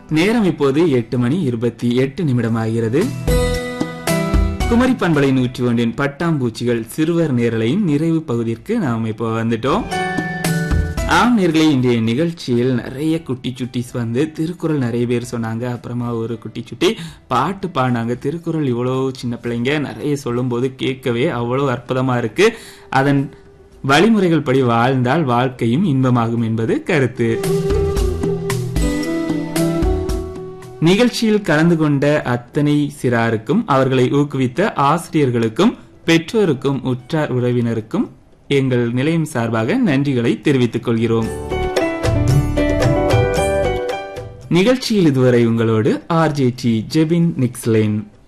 நேரம் இப்போது எட்டு மணி இருபத்தி எட்டு நிமிடமாகிறது குமரி பண்பலை நூற்றி ஒன்றின் பட்டாம்பூச்சிகள் சிறுவர் நேரலையின் நிறைவு பகுதிக்கு நாம் இப்போ வந்துட்டோம் ஆம் நேர்களே இன்றைய நிகழ்ச்சியில் நிறைய குட்டி சுட்டிஸ் வந்து திருக்குறள் நிறைய பேர் சொன்னாங்க அப்புறமா ஒரு குட்டி சுட்டி பாட்டு பாடினாங்க திருக்குறள் இவ்வளோ சின்ன பிள்ளைங்க நிறைய சொல்லும்போது கேட்கவே அவ்வளோ அற்புதமா இருக்கு அதன் வழிமுறைகள் படி வாழ்ந்தால் வாழ்க்கையும் இன்பமாகும் என்பது கருத்து நிகழ்ச்சியில் கலந்து கொண்ட அத்தனை சிறாருக்கும் அவர்களை ஊக்குவித்த ஆசிரியர்களுக்கும் பெற்றோருக்கும் உற்றார் உறவினருக்கும் எங்கள் நிலையம் சார்பாக நன்றிகளை தெரிவித்துக் கொள்கிறோம் நிகழ்ச்சியில் இதுவரை உங்களோடு ஆர்ஜேடி ஜெபின் நிக்ஸ்லேன்